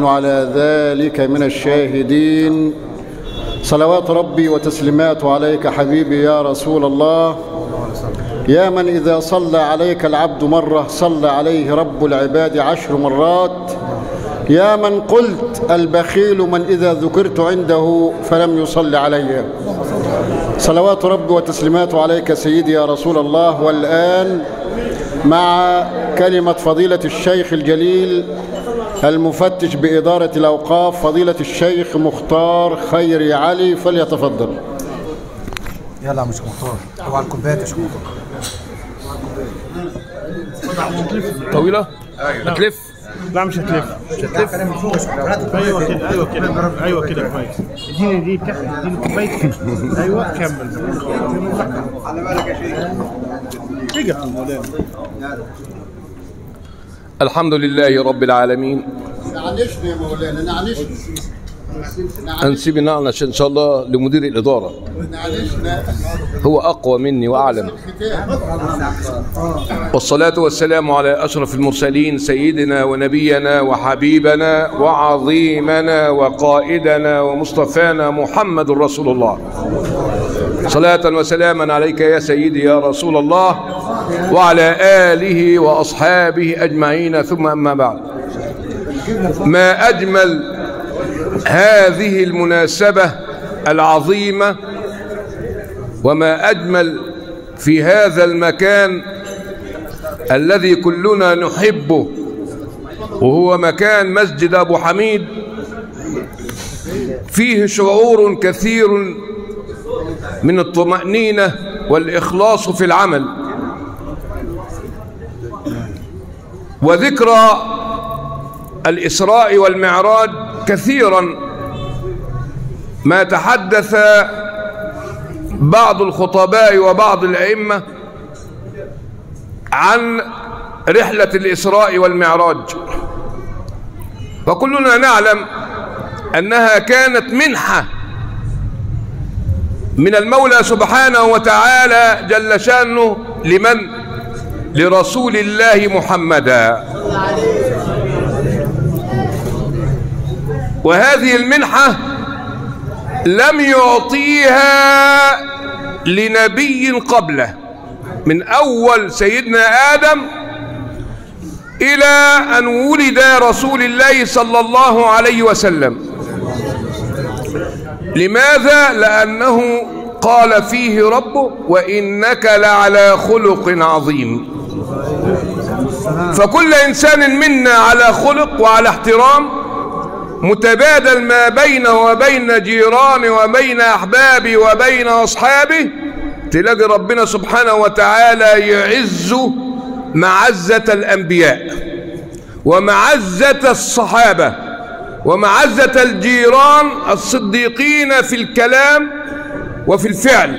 وعلى ذلك من الشاهدين صلوات ربي وتسليماته عليك حبيبي يا رسول الله يا من إذا صلى عليك العبد مرة صلى عليه رب العباد عشر مرات يا من قلت البخيل من إذا ذكرت عنده فلم يصل علي صلوات ربي وتسليماته عليك سيدي يا رسول الله والآن مع كلمة فضيلة الشيخ الجليل المفتش بإدارة الأوقاف فضيلة الشيخ مختار خيري علي فليتفضل يلا مش مختار اوعى الكوبايات مش مختار طويلة؟ هتلف؟ لا مش هتلف ايوه كده ايوه كده ايوه كده كويس اديني دي كحل اديني كوبايه ايوه كمل على بالك يا شيخ مولانا الحمد لله رب العالمين نعنشني يا مولانا نعنشني هنسيب النعنش ان شاء الله لمدير الاداره نعنشنا هو اقوى مني واعلم والصلاه والسلام على اشرف المرسلين سيدنا ونبينا وحبيبنا وعظيمنا وقائدنا ومصطفانا محمد رسول الله صلاه وسلاما عليك يا سيدي يا رسول الله وعلى اله واصحابه اجمعين ثم اما بعد ما اجمل هذه المناسبة العظيمة وما أجمل في هذا المكان الذي كلنا نحبه وهو مكان مسجد أبو حميد فيه شعور كثير من الطمأنينة والإخلاص في العمل وذكرى الإسراء والمعراج كثيرا ما تحدث بعض الخطباء وبعض الأئمة عن رحلة الإسراء والمعراج وكلنا نعلم أنها كانت منحة من المولى سبحانه وتعالى جل شانه لمن لرسول الله محمدا وهذه المنحة لم يعطيها لنبي قبله من أول سيدنا آدم إلى أن ولد رسول الله صلى الله عليه وسلم لماذا؟ لأنه قال فيه ربه وإنك لعلى خلق عظيم فكل إنسان منا على خلق وعلى احترام متبادل ما بينه وبين جيرانه وبين أحبابه وبين أصحابه تلاقي ربنا سبحانه وتعالى يعز معزة الأنبياء ومعزة الصحابة ومعزة الجيران الصديقين في الكلام وفي الفعل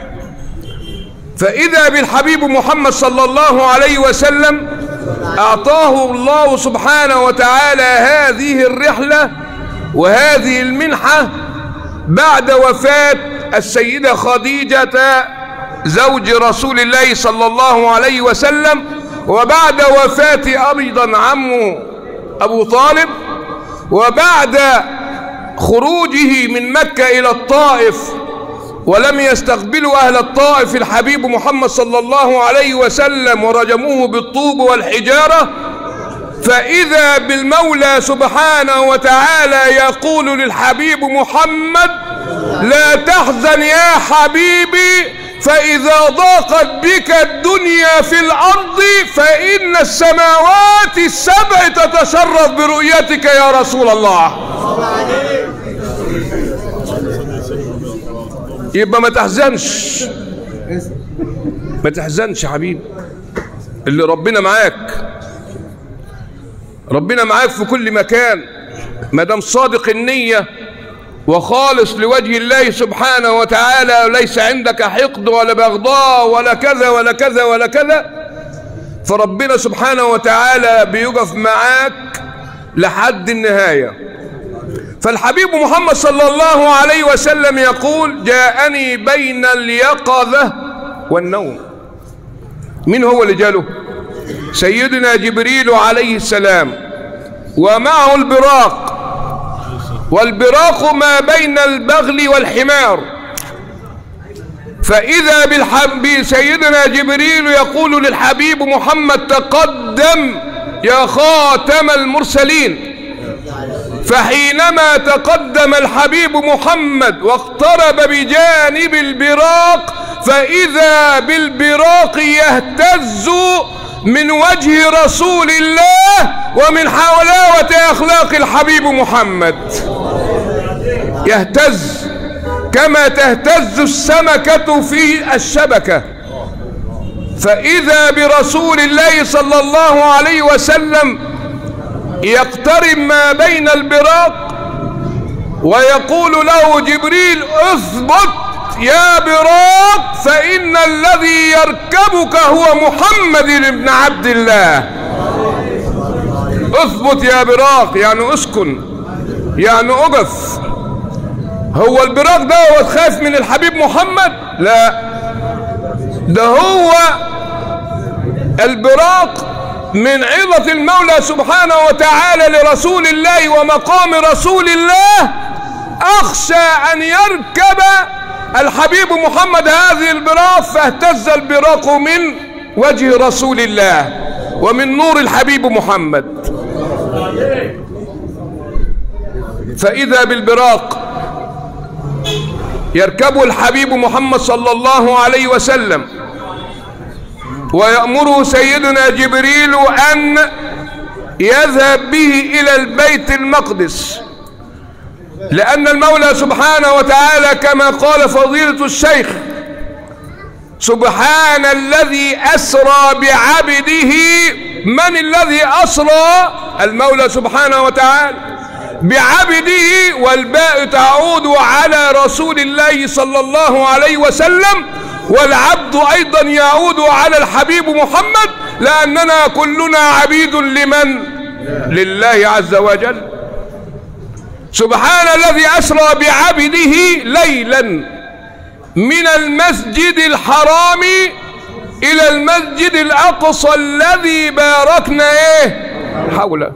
فإذا بالحبيب محمد صلى الله عليه وسلم أعطاه الله سبحانه وتعالى هذه الرحلة وهذه المنحة بعد وفاة السيدة خديجة زوج رسول الله صلى الله عليه وسلم وبعد وفاة أيضا عمه أبو طالب وبعد خروجه من مكة إلى الطائف ولم يستقبلوا أهل الطائف الحبيب محمد صلى الله عليه وسلم ورجموه بالطوب والحجارة فإذا بالمولى سبحانه وتعالى يقول للحبيب محمد لا تحزن يا حبيبي فإذا ضاقت بك الدنيا في الأرض فإن السماوات السبع تتشرف برؤيتك يا رسول الله يبقى ما تحزنش ما تحزنش يا حبيبي اللي ربنا معاك ربنا معاك في كل مكان ما دام صادق النية وخالص لوجه الله سبحانه وتعالى وليس عندك حقد ولا بغضاء ولا كذا ولا كذا ولا كذا فربنا سبحانه وتعالى بيقف معاك لحد النهايه فالحبيب محمد صلى الله عليه وسلم يقول جاءني بين اليقظة والنوم من هو اللي جاله سيدنا جبريل عليه السلام ومعه البراق والبراق ما بين البغل والحمار فإذا بالحب سيدنا جبريل يقول للحبيب محمد تقدم يا خاتم المرسلين فحينما تقدم الحبيب محمد واقترب بجانب البراق فإذا بالبراق يهتز من وجه رسول الله ومن حلاوة أخلاق الحبيب محمد يهتز كما تهتز السمكة في الشبكة فإذا برسول الله صلى الله عليه وسلم يقترب ما بين البراق ويقول له جبريل اثبت يا براق فإن الذي يركبك هو محمد بن عبد الله اثبت يا براق يعني اسكن يعني اقف هو البراق ده هو خايف من الحبيب محمد لا ده هو البراق من عظة المولى سبحانه وتعالى لرسول الله ومقام رسول الله أخشى أن يركب الحبيب محمد هذه البراق فاهتز البراق من وجه رسول الله ومن نور الحبيب محمد فإذا بالبراق يركب الحبيب محمد صلى الله عليه وسلم ويأمره سيدنا جبريل أن يذهب به إلى البيت المقدس لأن المولى سبحانه وتعالى كما قال فضيلة الشيخ سبحان الذي أسرى بعبده من الذي أسرى المولى سبحانه وتعالى بعبده والباء تعود على رسول الله صلى الله عليه وسلم والعبد أيضا يعود على الحبيب محمد لأننا كلنا عبيد لمن لله عز وجل سبحان الذي أسرى بعبده ليلا من المسجد الحرام إلى المسجد الأقصى الذي باركنا إيه حوله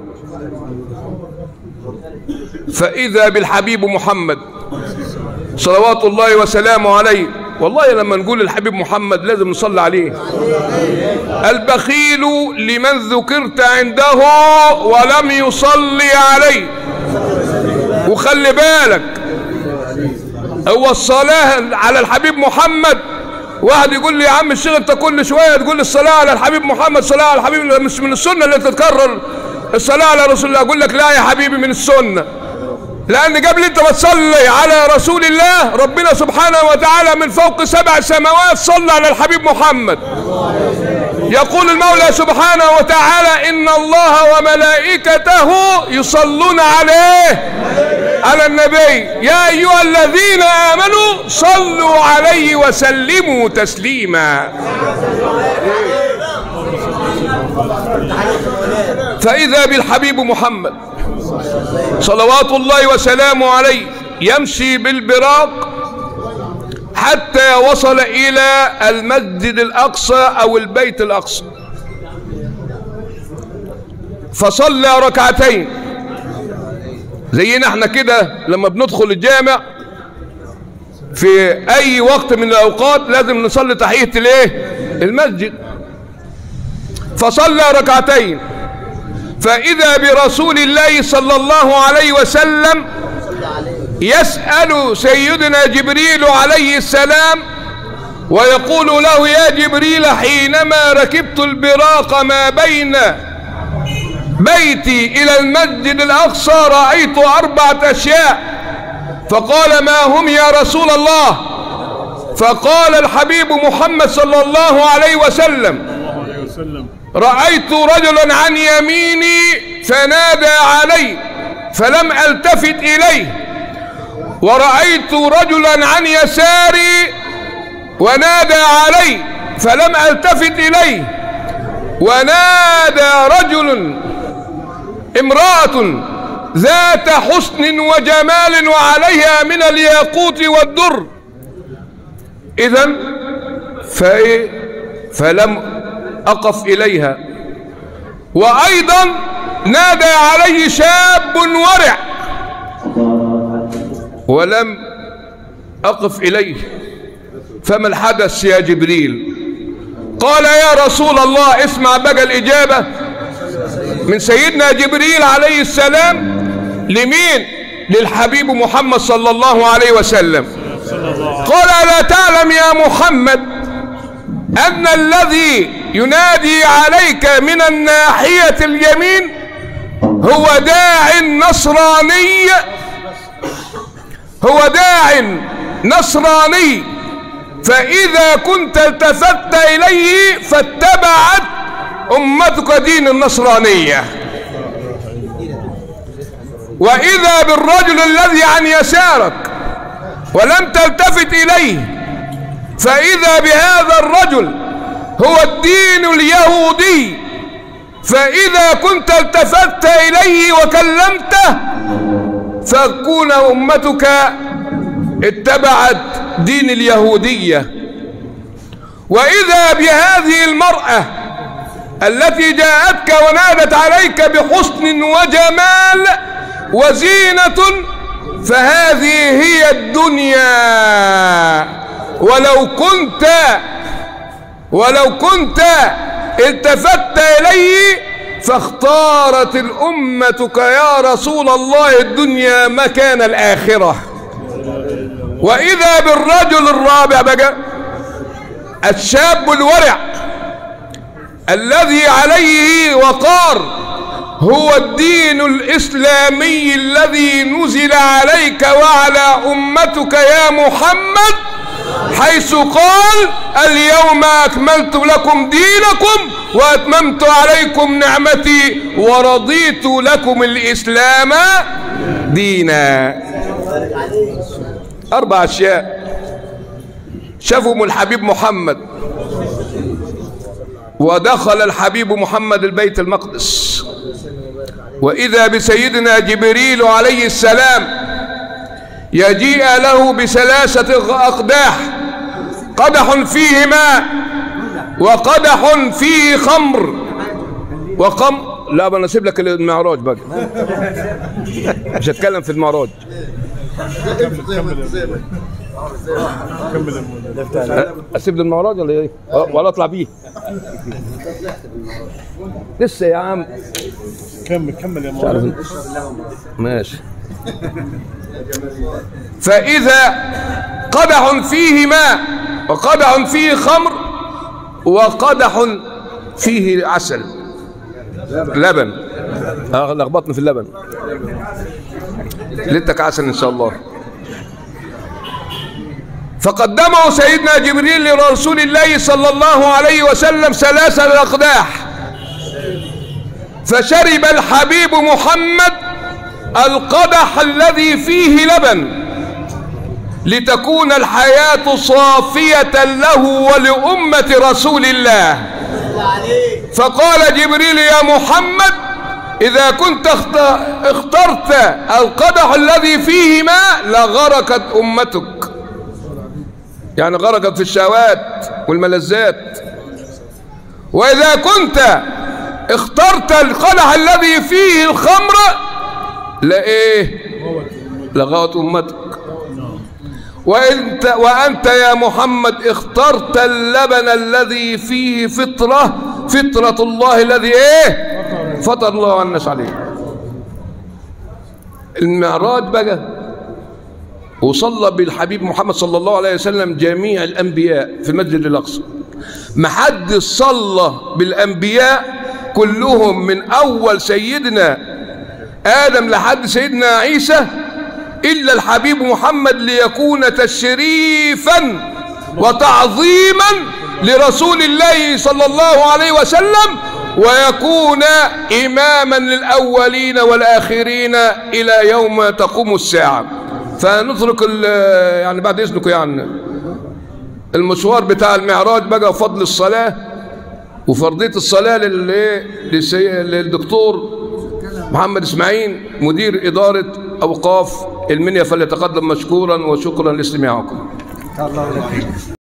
فإذا بالحبيب محمد صلوات الله وسلامه عليه والله لما نقول الحبيب محمد لازم نصلي عليه البخيل لمن ذكرت عنده ولم يصلي عليه وخلي بالك هو الصلاة على الحبيب محمد واحد يقول لي يا عم الشيخ انت كل شويه تقول الصلاه على الحبيب محمد صلاه على الحبيب مش من السنه اللي تتكرر الصلاه على رسول الله اقول لك لا يا حبيبي من السنه لأن قبل أنت ما تصلي على رسول الله ربنا سبحانه وتعالى من فوق سبع سماوات صلى على الحبيب محمد يقول المولى سبحانه وتعالى إن الله وملائكته يصلون عليه على النبي يا أيها الذين آمنوا صلوا عليه وسلموا تسليما فإذا بالحبيب محمد صلوات الله وسلامه عليه يمشي بالبراق حتى وصل إلى المسجد الأقصى أو البيت الأقصى فصلى ركعتين زينا احنا كده لما بندخل الجامع في أي وقت من الأوقات لازم نصلي تحية الايه المسجد فصلى ركعتين فإذا برسول الله صلى الله عليه وسلم يسأل سيدنا جبريل عليه السلام ويقول له يا جبريل حينما ركبت البراق ما بين بيتي إلى المسجد الأقصى رأيت أربعة أشياء فقال ما هم يا رسول الله فقال الحبيب محمد صلى الله عليه وسلم رأيت رجلا عن يميني فنادى علي فلم التفت إليه ورأيت رجلا عن يساري ونادى علي فلم التفت إليه ونادى رجل امرأة ذات حسن وجمال وعليها من الياقوت والدر إذا فلم أقف إليها وأيضا نادى عليه شاب ورع ولم أقف إليه فما الحدث يا جبريل قال يا رسول الله اسمع بقى الإجابة من سيدنا جبريل عليه السلام لمين للحبيب محمد صلى الله عليه وسلم قال لا تعلم يا محمد أن الذي ينادي عليك من الناحية اليمين هو داع نصراني هو داع نصراني فإذا كنت التفت إليه فاتبعت أمتك دين النصرانية وإذا بالرجل الذي عن يسارك ولم تلتفت إليه فإذا بهذا الرجل هو الدين اليهودي فإذا كنت التفت إليه وكلمته فكون أمتك اتبعت دين اليهودية وإذا بهذه المرأة التي جاءتك ونادت عليك بحسن وجمال وزينة فهذه هي الدنيا ولو كنت ولو كنت التفت إليه فاختارت الأمتك يا رسول الله الدنيا مكان الآخرة وإذا بالرجل الرابع بقى الشاب الورع الذي عليه وقار هو الدين الإسلامي الذي نزل عليك وعلى أمتك يا محمد حيث قال اليوم أكملت لكم دينكم وأتممت عليكم نعمتي ورضيت لكم الإسلام دينا أربع أشياء شافهم الحبيب محمد ودخل الحبيب محمد البيت المقدس وإذا بسيدنا جبريل عليه السلام يجيء له بثلاثة أقداح قدح فيه ماء وقدح فيه خمر وخمر لا انا اسيب لك المعراج بقى مش هتكلم في المعراج اسيب المعراج ولا ايه ولا اطلع بيه لسه يا عم كمل كمل يا مش عارف مولانا ماشي فإذا قدح فيه ماء وقدح فيه خمر وقدح فيه عسل لبن اه لخبطني في اللبن لدك عسل ان شاء الله فقدمه سيدنا جبريل لرسول الله صلى الله عليه وسلم ثلاثة الأقداح فشرب الحبيب محمد القدح الذي فيه لبن لتكون الحياة صافية له ولأمة رسول الله فقال جبريل يا محمد إذا كنت اخت- اخترت القدح الذي فيه ماء لغرقت أمتك يعني غرقت في الشهوات والملذات وإذا كنت اخترت القدح الذي فيه الخمر لإيه لغوت أمتك وانت وانت يا محمد اخترت اللبن الذي فيه فطره فطره الله الذي ايه فطر الله الناس عليه المعراج بقى وصلى بالحبيب محمد صلى الله عليه وسلم جميع الانبياء في المسجد الاقصى ما حد صلى بالانبياء كلهم من اول سيدنا ادم لحد سيدنا عيسى إلا الحبيب محمد ليكون تشريفا وتعظيما لرسول الله صلى الله عليه وسلم ويكون إماما للأولين والآخرين إلى يوم تقوم الساعة فنترك ال- يعني بعد إذنكم يعني المشوار بتاع المعراج بقى وفضل الصلاة وفرضية الصلاة لل- للسي- للدكتور محمد اسماعيل مدير إدارة أوقاف المنيا فليتقدم مشكورا وشكرا لاستماعكم الله يبارك